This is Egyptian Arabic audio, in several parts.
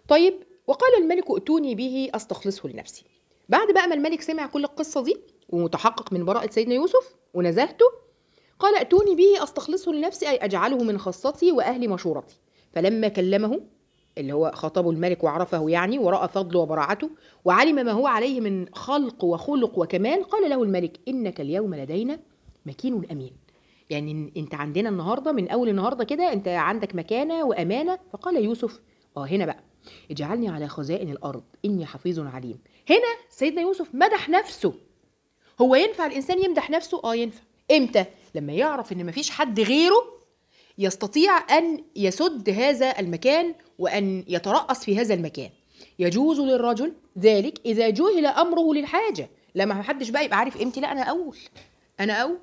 طيب وقال الملك ائتوني به استخلصه لنفسي بعد بقى ما الملك سمع كل القصه دي ومتحقق من براءه سيدنا يوسف ونزهته قال ائتوني به استخلصه لنفسي اي اجعله من خاصتي واهل مشورتي فلما كلمه اللي هو خاطبه الملك وعرفه يعني وراى فضله وبراعته وعلم ما هو عليه من خلق وخلق وكمال قال له الملك انك اليوم لدينا مكين امين يعني انت عندنا النهارده من اول النهارده كده انت عندك مكانه وامانه فقال يوسف اه هنا بقى اجعلني على خزائن الارض اني حفيظ عليم هنا سيدنا يوسف مدح نفسه هو ينفع الانسان يمدح نفسه اه ينفع امتى لما يعرف ان مفيش حد غيره يستطيع ان يسد هذا المكان وان يترأس في هذا المكان يجوز للرجل ذلك اذا جهل امره للحاجه لما محدش بقى يبقى عارف قيمتي لا انا اول انا اول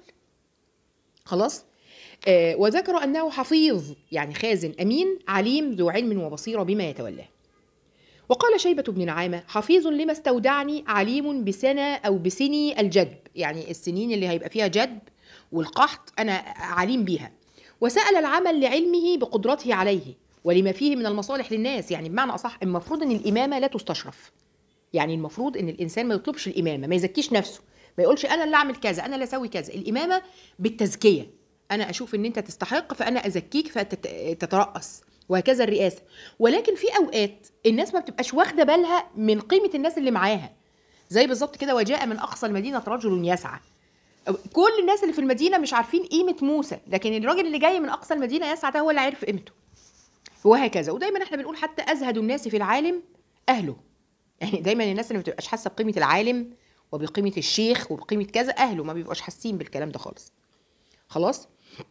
خلاص آه وذكر انه حفيظ يعني خازن امين عليم ذو علم وبصيره بما يتولاه وقال شيبة بن نعامة حفيظ لما استودعني عليم بسنة أو بسني الجدب يعني السنين اللي هيبقى فيها جدب والقحط أنا عليم بيها وسأل العمل لعلمه بقدرته عليه ولما فيه من المصالح للناس يعني بمعنى أصح المفروض أن الإمامة لا تستشرف يعني المفروض أن الإنسان ما يطلبش الإمامة ما يزكيش نفسه ما يقولش أنا اللي أعمل كذا أنا اللي أسوي كذا الإمامة بالتزكية أنا أشوف أن أنت تستحق فأنا أزكيك فتترأس وهكذا الرئاسة ولكن في أوقات الناس ما بتبقاش واخدة بالها من قيمة الناس اللي معاها زي بالظبط كده وجاء من أقصى المدينة رجل يسعى كل الناس اللي في المدينة مش عارفين قيمة موسى لكن الراجل اللي جاي من أقصى المدينة يسعى ده هو اللي عارف قيمته وهكذا ودايما احنا بنقول حتى أزهد الناس في العالم أهله يعني دايما الناس اللي ما بتبقاش حاسة بقيمة العالم وبقيمة الشيخ وبقيمة كذا أهله ما بيبقاش حاسين بالكلام ده خالص خلاص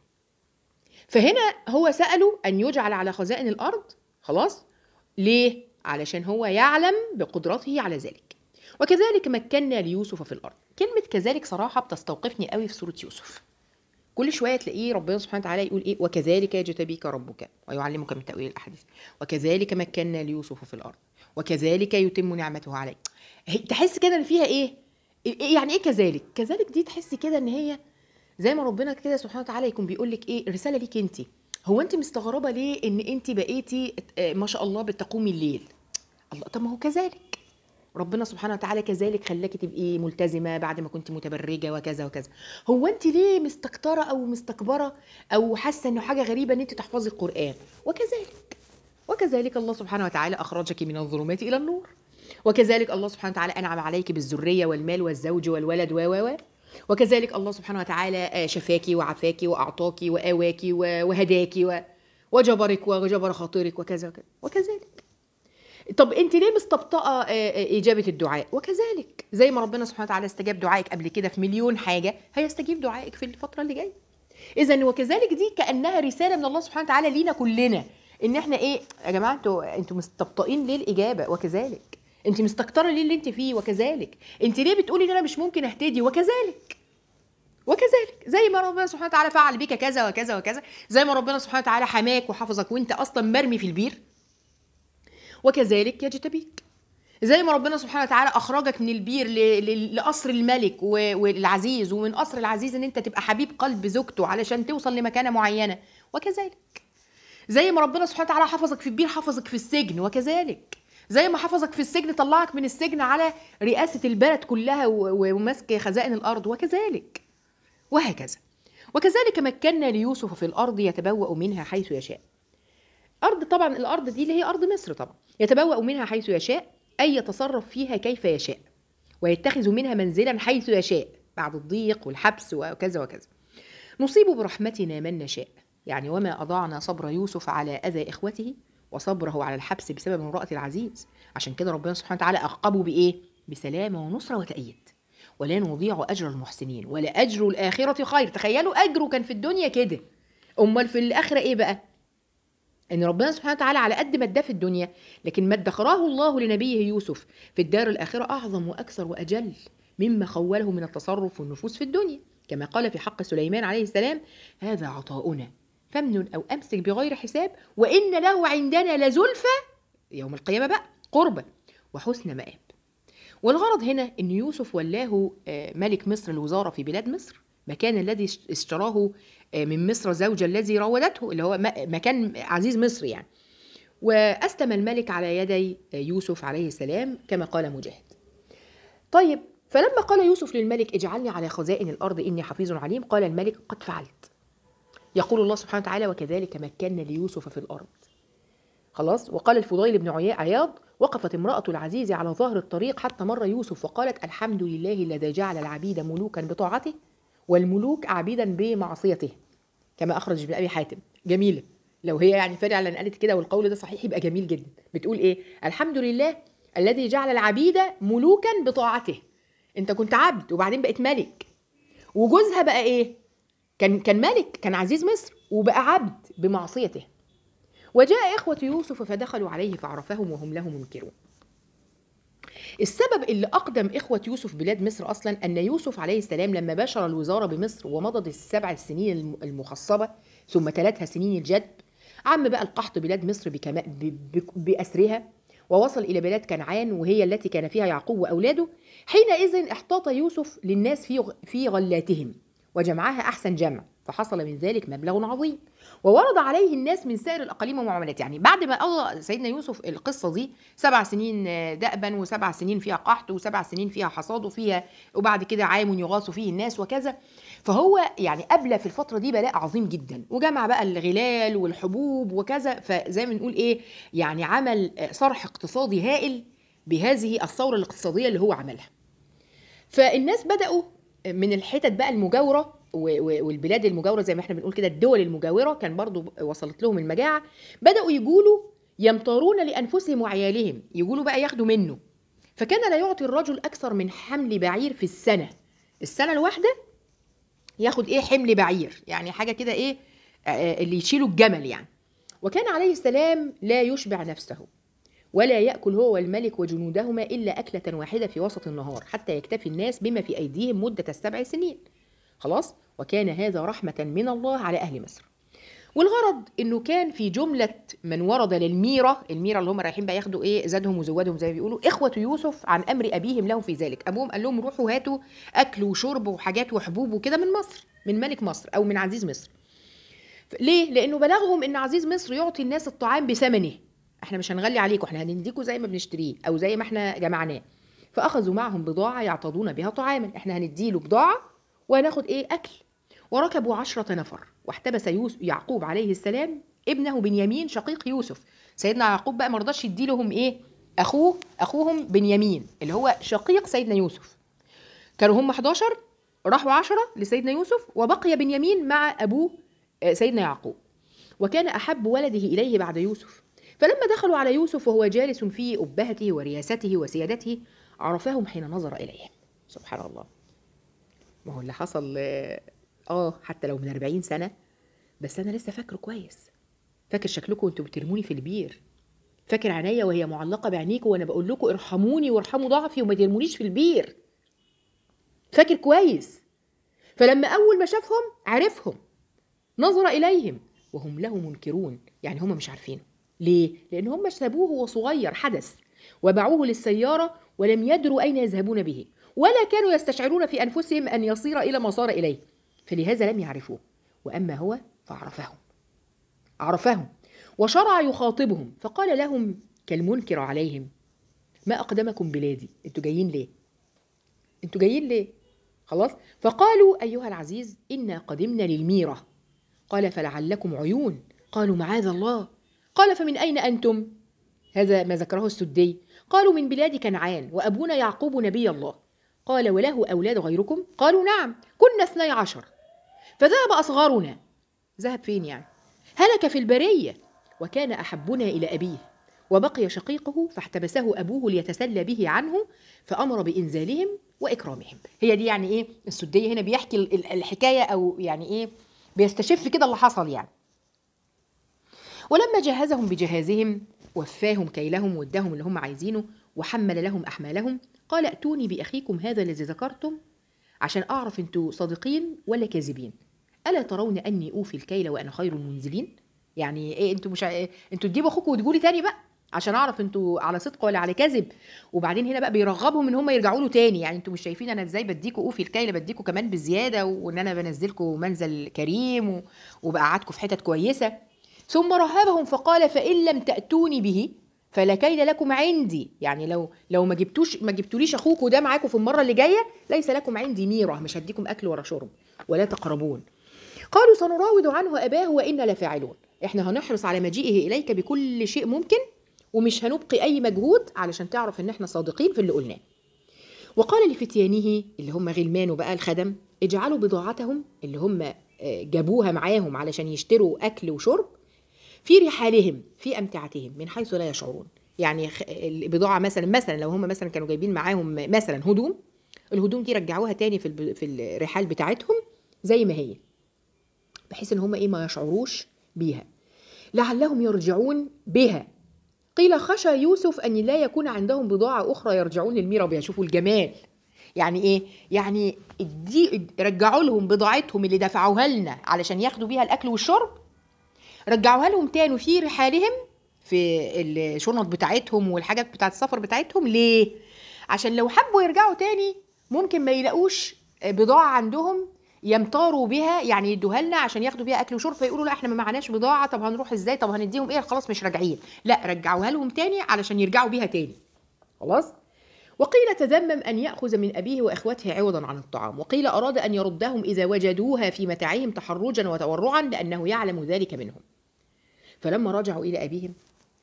فهنا هو سأله أن يجعل على خزائن الأرض خلاص ليه؟ علشان هو يعلم بقدرته على ذلك وكذلك مكنا ليوسف في الأرض كلمة كذلك صراحة بتستوقفني قوي في سورة يوسف كل شوية تلاقيه ربنا سبحانه وتعالى يقول إيه وكذلك يجتبيك ربك ويعلمك من تأويل الأحاديث وكذلك مكنا ليوسف في الأرض وكذلك يتم نعمته عليك تحس كده إن فيها إيه يعني إيه كذلك كذلك دي تحسي كده إن هي زي ما ربنا كده سبحانه وتعالى يكون بيقول لك ايه رساله ليك انت هو انت مستغربه ليه ان انت بقيتي ما شاء الله بتقومي الليل الله طب ما هو كذلك ربنا سبحانه وتعالى كذلك خلاكي تبقي ملتزمه بعد ما كنت متبرجه وكذا وكذا هو انت ليه مستكتره او مستكبره او حاسه انه حاجه غريبه ان انت تحفظي القران وكذلك وكذلك الله سبحانه وتعالى اخرجك من الظلمات الى النور وكذلك الله سبحانه وتعالى انعم عليك بالذريه والمال والزوج والولد و و وكذلك الله سبحانه وتعالى شفاكي وعافاكي واعطاكي واواكي وهداكي وجبرك وجبر خاطرك وكذا وكذا وكذلك طب انت ليه مستبطئه اجابه الدعاء وكذلك زي ما ربنا سبحانه وتعالى استجاب دعائك قبل كده في مليون حاجه هيستجيب دعائك في الفتره اللي جايه اذا وكذلك دي كانها رساله من الله سبحانه وتعالى لينا كلنا ان احنا ايه يا جماعه انتوا انتوا مستبطئين ليه الاجابه وكذلك انت مستكتره ليه اللي انت فيه وكذلك انت ليه بتقولي ان انا مش ممكن اهتدي وكذلك وكذلك زي ما ربنا سبحانه وتعالى فعل بك كذا وكذا وكذا زي ما ربنا سبحانه وتعالى حماك وحفظك وانت اصلا مرمي في البير وكذلك يجتبيك زي ما ربنا سبحانه وتعالى اخرجك من البير لقصر الملك والعزيز ومن قصر العزيز ان انت تبقى حبيب قلب زوجته علشان توصل لمكانه معينه وكذلك زي ما ربنا سبحانه وتعالى حفظك في البير حفظك في السجن وكذلك زي ما حفظك في السجن طلعك من السجن على رئاسة البلد كلها ومسك خزائن الأرض وكذلك وهكذا وكذلك مكنا ليوسف في الأرض يتبوأ منها حيث يشاء أرض طبعا الأرض دي اللي هي أرض مصر طبعا يتبوأ منها حيث يشاء أي يتصرف فيها كيف يشاء ويتخذ منها منزلا حيث يشاء بعد الضيق والحبس وكذا وكذا نصيب برحمتنا من نشاء يعني وما أضعنا صبر يوسف على أذى إخوته وصبره على الحبس بسبب امرأة العزيز عشان كده ربنا سبحانه وتعالى أعقبه بإيه؟ بسلامة ونصرة وتأييد ولا نضيع أجر المحسنين ولا أجر الآخرة خير تخيلوا أجره كان في الدنيا كده أمال في الآخرة إيه بقى؟ ان ربنا سبحانه وتعالى على قد ما اداه في الدنيا لكن ما ادخراه الله لنبيه يوسف في الدار الاخره اعظم واكثر واجل مما خوله من التصرف والنفوذ في الدنيا كما قال في حق سليمان عليه السلام هذا عطاؤنا فامنن او امسك بغير حساب وان له عندنا لزلفى يوم القيامه بقى قربا وحسن مآب والغرض هنا ان يوسف ولاه ملك مصر الوزاره في بلاد مصر مكان الذي اشتراه من مصر زوج الذي راودته اللي هو مكان عزيز مصر يعني وأسلم الملك على يدي يوسف عليه السلام كما قال مجاهد طيب فلما قال يوسف للملك اجعلني على خزائن الأرض إني حفيظ عليم قال الملك قد فعلت يقول الله سبحانه وتعالى وكذلك مكنا ليوسف في الأرض خلاص وقال الفضيل بن عيا- عياض وقفت امرأة العزيز على ظهر الطريق حتى مر يوسف وقالت الحمد لله الذي جعل العبيد ملوكا بطاعته والملوك عبيدا بمعصيته كما أخرج ابن أبي حاتم جميلة لو هي يعني فعلا قالت كده والقول ده صحيح يبقى جميل جدا بتقول ايه الحمد لله الذي جعل العبيد ملوكا بطاعته انت كنت عبد وبعدين بقيت ملك وجوزها بقى ايه كان كان ملك كان عزيز مصر وبقى عبد بمعصيته وجاء إخوة يوسف فدخلوا عليه فعرفهم وهم له منكرون السبب اللي أقدم إخوة يوسف بلاد مصر أصلا أن يوسف عليه السلام لما باشر الوزارة بمصر ومضت السبع سنين الم- المخصبة ثم تلتها سنين الجدب عم بقى القحط بلاد مصر بكما ب- ب- بأسرها ووصل إلى بلاد كنعان وهي التي كان فيها يعقوب وأولاده حينئذ احتاط يوسف للناس في غ- في غلاتهم وجمعها أحسن جمع فحصل من ذلك مبلغ عظيم وورد عليه الناس من سائر الاقاليم والمعاملات يعني بعد ما قضى سيدنا يوسف القصه دي سبع سنين دأبا وسبع سنين فيها قحط وسبع سنين فيها حصاد وفيها وبعد كده عام يغاث فيه الناس وكذا فهو يعني قبل في الفتره دي بلاء عظيم جدا وجمع بقى الغلال والحبوب وكذا فزي ما نقول ايه يعني عمل صرح اقتصادي هائل بهذه الثوره الاقتصاديه اللي هو عملها فالناس بدأوا من الحتت بقى المجاورة و- و- والبلاد المجاورة زي ما احنا بنقول كده الدول المجاورة كان برضو وصلت لهم المجاعة بدأوا يقولوا يمطرون لأنفسهم وعيالهم يقولوا بقى ياخدوا منه فكان لا يعطي الرجل أكثر من حمل بعير في السنة السنة الواحدة ياخد ايه حمل بعير يعني حاجة كده ايه آه، اللي يشيلوا الجمل يعني وكان عليه السلام لا يشبع نفسه ولا يأكل هو والملك وجنودهما إلا أكلة واحدة في وسط النهار حتى يكتفي الناس بما في أيديهم مدة السبع سنين خلاص وكان هذا رحمة من الله على أهل مصر والغرض انه كان في جمله من ورد للميره الميره اللي هم رايحين بقى ياخدوا ايه زادهم وزوادهم زي ما بيقولوا اخوه يوسف عن امر ابيهم لهم في ذلك ابوهم قال لهم روحوا هاتوا اكل وشرب وحاجات وحبوب وكده من مصر من ملك مصر او من عزيز مصر ليه لانه بلغهم ان عزيز مصر يعطي الناس الطعام بثمنه احنا مش هنغلي عليكم احنا هنديكوا زي ما بنشتريه او زي ما احنا جمعناه فاخذوا معهم بضاعه يعتضون بها طعاما احنا هنديله بضاعه وهناخد ايه اكل وركبوا عشرة نفر واحتبس يوسف يعقوب عليه السلام ابنه بنيامين شقيق يوسف سيدنا يعقوب بقى ما رضاش يديلهم ايه اخوه اخوهم بنيامين اللي هو شقيق سيدنا يوسف كانوا هم 11 راحوا 10 لسيدنا يوسف وبقي بنيامين مع ابوه آه، سيدنا يعقوب وكان احب ولده اليه بعد يوسف فلما دخلوا على يوسف وهو جالس في ابهته ورياسته وسيادته عرفهم حين نظر اليهم سبحان الله ما هو اللي حصل آه، اه حتى لو من 40 سنه بس انا لسه فاكره كويس فاكر شكلكم وانتوا بترموني في البير فاكر عينيا وهي معلقه بعينيكم وانا بقول لكم ارحموني وارحموا ضعفي وما ترمونيش في البير فاكر كويس فلما اول ما شافهم عرفهم نظر اليهم وهم له منكرون يعني هم مش عارفينه ليه لان هم سابوه وهو صغير حدث وباعوه للسياره ولم يدروا اين يذهبون به ولا كانوا يستشعرون في انفسهم ان يصير الى ما صار اليه فلهذا لم يعرفوه واما هو فعرفهم عرفهم وشرع يخاطبهم فقال لهم كالمنكر عليهم ما اقدمكم بلادي انتوا جايين ليه انتوا جايين ليه خلاص فقالوا ايها العزيز انا قدمنا للميره قال فلعلكم عيون قالوا معاذ الله قال فمن اين انتم هذا ما ذكره السدي قالوا من بلاد كنعان وابونا يعقوب نبي الله قال وله اولاد غيركم قالوا نعم كنا اثني عشر فذهب اصغرنا ذهب فين يعني هلك في البريه وكان احبنا الى ابيه وبقي شقيقه فاحتبسه ابوه ليتسلى به عنه فامر بانزالهم واكرامهم هي دي يعني ايه السديه هنا بيحكي ال- ال- الحكايه او يعني ايه بيستشف كده اللي حصل يعني ولما جهزهم بجهازهم وفاهم كيلهم واداهم اللي هم عايزينه وحمل لهم احمالهم قال ائتوني باخيكم هذا الذي ذكرتم عشان اعرف انتوا صادقين ولا كاذبين الا ترون اني اوفي الكيل وانا خير المنزلين يعني ايه انتوا مش ع- إيه انتوا تجيبوا اخوكم وتقولي تاني بقى عشان اعرف انتوا على صدق ولا على كذب وبعدين هنا بقى بيرغبهم ان هم يرجعوا له تاني يعني انتوا مش شايفين انا ازاي بديكوا اوفي الكيل بديكوا كمان بزياده وان انا بنزلكوا منزل كريم و- وبقعدكوا في حتت كويسه ثم رهبهم فقال فإن لم تأتوني به فلا كيد لكم عندي يعني لو لو ما جبتوش ما جبتوليش اخوكوا ده معاكم في المره اللي جايه ليس لكم عندي ميره مش هديكم اكل ولا شرب ولا تقربون قالوا سنراود عنه اباه وانا لفاعلون احنا هنحرص على مجيئه اليك بكل شيء ممكن ومش هنبقي اي مجهود علشان تعرف ان احنا صادقين في اللي قلناه وقال لفتيانه اللي هم غلمانه بقى الخدم اجعلوا بضاعتهم اللي هم آه، جابوها معاهم علشان يشتروا اكل وشرب في رحالهم في امتعتهم من حيث لا يشعرون يعني خ- البضاعه مثلا مثلا لو هم مثلا كانوا جايبين معاهم مثلا هدوم الهدوم دي رجعوها تاني في الب- في الرحال بتاعتهم زي ما هي بحيث ان هم ايه ما يشعروش بيها لعلهم يرجعون بها قيل خشى يوسف ان لا يكون عندهم بضاعه اخرى يرجعون للميرة بها شوفوا الجمال يعني ايه يعني دي رجعوا لهم بضاعتهم اللي دفعوها لنا علشان ياخدوا بيها الاكل والشرب رجعوها لهم تاني في رحالهم في الشنط بتاعتهم والحاجات بتاعت السفر بتاعتهم ليه عشان لو حبوا يرجعوا تاني ممكن ما يلاقوش بضاعة عندهم يمطاروا بها يعني يدوها لنا عشان ياخدوا بيها اكل وشرب فيقولوا لا احنا ما معناش بضاعه طب هنروح ازاي طب هنديهم ايه خلاص مش راجعين لا رجعوها لهم تاني علشان يرجعوا بيها تاني خلاص وقيل تذمم أن يأخذ من أبيه وإخوته عوضا عن الطعام وقيل أراد أن يردهم إذا وجدوها في متاعهم تحرجا وتورعا لأنه يعلم ذلك منهم فلما رجعوا إلى أبيهم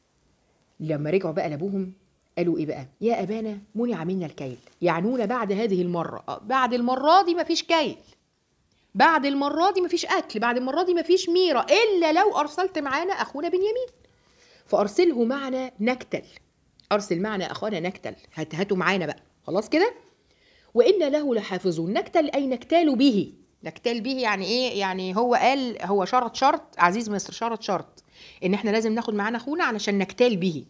لما رجعوا بقى لأبوهم قالوا إيه بقى يا أبانا منع منا الكيل يعنون بعد هذه المرة آه، بعد المرة دي مفيش كيل بعد المرة دي مفيش أكل بعد المرة دي مفيش ميرة إلا لو أرسلت معانا أخونا بنيامين فأرسله معنا نكتل أرسل معنا أخانا نكتل هات هاتوا معانا بقى خلاص كده وإن له لحافظون نكتل أي نكتال به نكتال به يعني إيه يعني هو قال هو شرط شرط عزيز مصر شرط شرط إن إحنا لازم ناخد معانا أخونا علشان نكتال به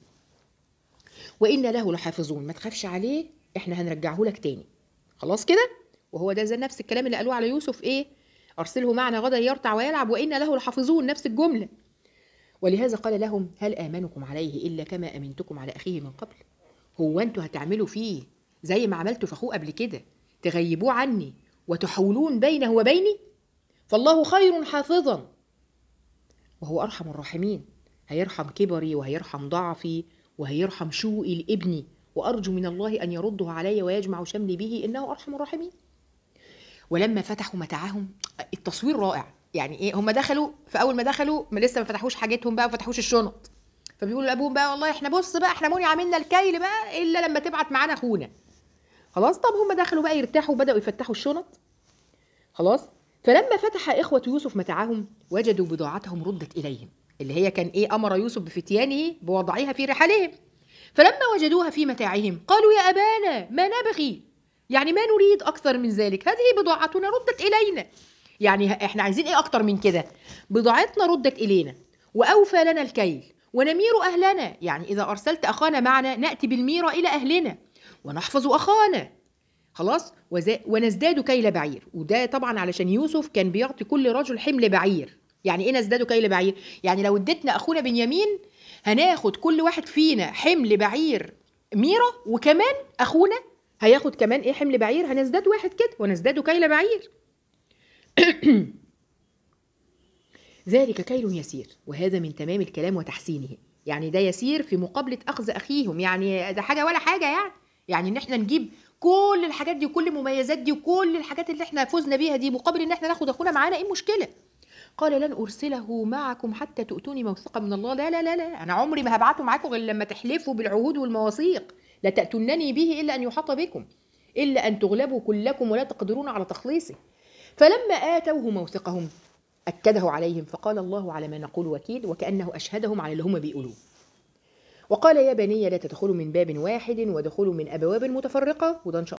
وإن له لحافظون ما تخافش عليه إحنا هنرجعه لك تاني خلاص كده وهو ده زي نفس الكلام اللي قالوه على يوسف إيه أرسله معنا غدا يرتع ويلعب وإن له لحافظون نفس الجملة ولهذا قال لهم هل آمنكم عليه إلا كما أمنتكم على أخيه من قبل هو أنتوا هتعملوا فيه زي ما عملتوا في أخوه قبل كده تغيبوه عني وتحولون بينه وبيني فالله خير حافظا وهو أرحم الراحمين هيرحم كبري وهيرحم ضعفي وهيرحم شوقي لابني وأرجو من الله أن يرده علي ويجمع شملي به إنه أرحم الراحمين ولما فتحوا متاعهم التصوير رائع يعني ايه هم دخلوا فاول ما دخلوا ما لسه ما فتحوش حاجتهم بقى ما فتحوش الشنط فبيقولوا لابوهم بقى والله احنا بص بقى احنا منع عملنا الكيل بقى الا لما تبعت معانا اخونا خلاص طب هم دخلوا بقى يرتاحوا بداوا يفتحوا الشنط خلاص فلما فتح اخوه يوسف متاعهم وجدوا بضاعتهم ردت اليهم اللي هي كان ايه امر يوسف بفتيانه بوضعها في رحالهم فلما وجدوها في متاعهم قالوا يا ابانا ما نبغي يعني ما نريد اكثر من ذلك هذه بضاعتنا ردت الينا يعني ه- احنا عايزين ايه اكتر من كده بضاعتنا ردت الينا واوفى لنا الكيل ونمير اهلنا يعني اذا ارسلت اخانا معنا ناتي بالميره الى اهلنا ونحفظ اخانا خلاص وز- ونزداد كيل بعير وده طبعا علشان يوسف كان بيعطي كل رجل حمل بعير يعني ايه نزداد كيل بعير يعني لو اديتنا اخونا بنيامين هناخد كل واحد فينا حمل بعير ميره وكمان اخونا هياخد كمان ايه حمل بعير هنزداد واحد كده ونزداد كيل بعير ذلك كيل يسير وهذا من تمام الكلام وتحسينه يعني ده يسير في مقابلة أخذ أخيهم يعني ده حاجة ولا حاجة يعني يعني إن إحنا نجيب كل الحاجات دي وكل المميزات دي وكل الحاجات اللي إحنا فزنا بيها دي مقابل إن إحنا ناخد أخونا معانا إيه المشكلة قال لن أرسله معكم حتى تؤتوني موثقة من الله لا لا لا لا أنا عمري ما هبعته معاكم غير لما تحلفوا بالعهود والمواثيق لا تأتونني به إلا أن يحاط بكم إلا أن تغلبوا كلكم ولا تقدرون على تخليصه فلما آتوه موثقهم أكده عليهم فقال الله على ما نقول وكيل وكأنه أشهدهم على اللي هم بيقولوه وقال يا بني لا تدخلوا من باب واحد ودخلوا من أبواب متفرقة وده إن شاء